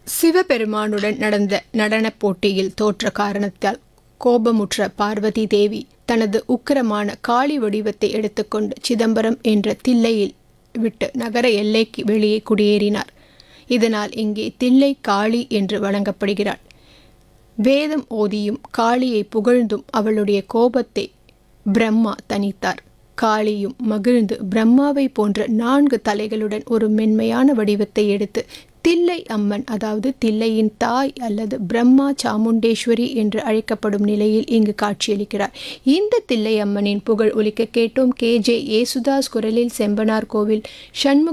சிவபெருமானுடன் நடந்த நடனப் போட்டியில் தோற்ற காரணத்தால் கோபமுற்ற பார்வதி தேவி தனது உக்கிரமான காளி வடிவத்தை எடுத்துக்கொண்டு சிதம்பரம் என்ற தில்லையில் விட்டு நகர எல்லைக்கு வெளியே குடியேறினார் இதனால் இங்கே தில்லை காளி என்று வழங்கப்படுகிறாள் வேதம் ஓதியும் காளியை புகழ்ந்தும் அவளுடைய கோபத்தை பிரம்மா தணித்தார் காளியும் மகிழ்ந்து பிரம்மாவை போன்ற நான்கு தலைகளுடன் ஒரு மென்மையான வடிவத்தை எடுத்து தில்லை அம்மன் அதாவது தில்லையின் தாய் அல்லது பிரம்மா சாமுண்டேஸ்வரி என்று அழைக்கப்படும் நிலையில் இங்கு காட்சியளிக்கிறார் இந்த தில்லை அம்மனின் புகழ் ஒலிக்க கேட்டோம் கே ஜே ஏசுதாஸ் குரலில் செம்பனார் கோவில் சண்முக